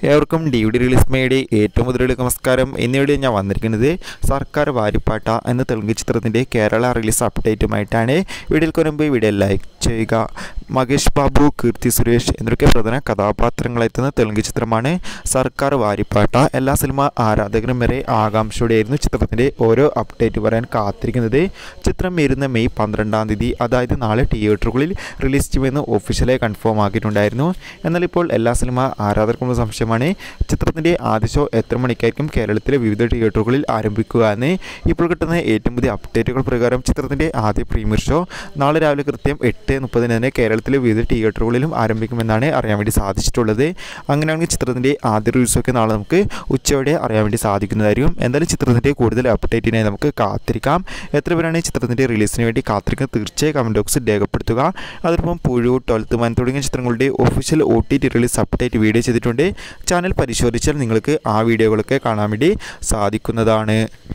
ഏവർക്കും D V D release മേയുടെ ഏറ്റവും മുതലുള്ള നമസ്കാരം എന്നിവിടെ ഞാൻ വന്നിരിക്കുന്നത് സർക്കാർ വാരിപ്പാട്ട എന്ന തെലുങ്ക് ചിത്രത്തിൻ്റെ കേരള റിലീസ് അപ്ഡേറ്റുമായിട്ടാണ് വീഡിയോയിൽ മുൻപ് വീഡിയോ ലൈക്ക് ചെയ്യുക മഹേഷ് ബാബു കീർത്തി സുരേഷ് എന്നൊക്കെ പ്രധാന കഥാപാത്രങ്ങളെത്തുന്ന തെലുങ്ക് ചിത്രമാണ് സർക്കാർ വാരിപ്പാട്ട എല്ലാ സിനിമ ആരാധകരും വരെ ആകാംക്ഷയോടെയായിരുന്നു ചിത്രത്തിൻ്റെ ഓരോ അപ്ഡേറ്റ് പറയാൻ കാത്തിരിക്കുന്നത് ചിത്രം വരുന്ന മെയ് പന്ത്രണ്ടാം തീയതി അതായത് നാളെ തിയേറ്ററുകളിൽ റിലീസ് ചെയ്യുമെന്ന് ഒഫീഷ്യലായി കൺഫേം ആക്കിയിട്ടുണ്ടായിരുന്നു എന്നാൽ ഇപ്പോൾ എല്ലാ സിനിമ ആരാധകർക്കുള്ള സംശയമാണ് ചിത്രത്തിൻ്റെ ആദ്യ ഷോ എത്ര മണിക്കായിരിക്കും കേരളത്തിലെ വിവിധ തിയേറ്ററുകളിൽ ആരംഭിക്കുക എന്ന് ഇപ്പോൾ കിട്ടുന്ന ഏറ്റവും പുതിയ അപ്ഡേറ്റുകൾ പ്രകാരം ചിത്രത്തിൻ്റെ ആദ്യ പ്രീമിയർ ഷോ നാളെ രാവിലെ കൃത്യം എട്ട് മുപ്പതിന് തന്നെ കേരളത്തിലെ വിവിധ തിയേറ്ററുകളിലും ആരംഭിക്കുമെന്നാണ് അറിയാൻ വേണ്ടി സാധിച്ചിട്ടുള്ളത് അങ്ങനെയാണെങ്കിൽ ചിത്രത്തിൻ്റെ ആദ്യ റിലീസൊക്കെ നാളെ നമുക്ക് ഉച്ചയോടെ അറിയാൻ വേണ്ടി സാധിക്കുന്നതായിരിക്കും എന്തായാലും ചിത്രത്തിൻ്റെ കൂടുതൽ അപ്ഡേറ്റിനായി നമുക്ക് കാത്തിരിക്കാം എത്ര പേരാണ് ഈ ചിത്രത്തിൻ്റെ റിലീസിന് വേണ്ടി കാത്തിരിക്കുന്നത് തീർച്ചയായും കമൻറ്റ് ബോക്സിൽ രേഖപ്പെടുത്തുക അതോടൊപ്പം പുഴു ട്വൽത്ത് മൻ തുടങ്ങിയ ചിത്രങ്ങളുടെ official O T T release update video ചെയ്തിട്ടുണ്ട് ചാനൽ പരിശോധിച്ചാൽ നിങ്ങൾക്ക് ആ വീഡിയോകളൊക്കെ കാണാൻ വേണ്ടി സാധിക്കുന്നതാണ്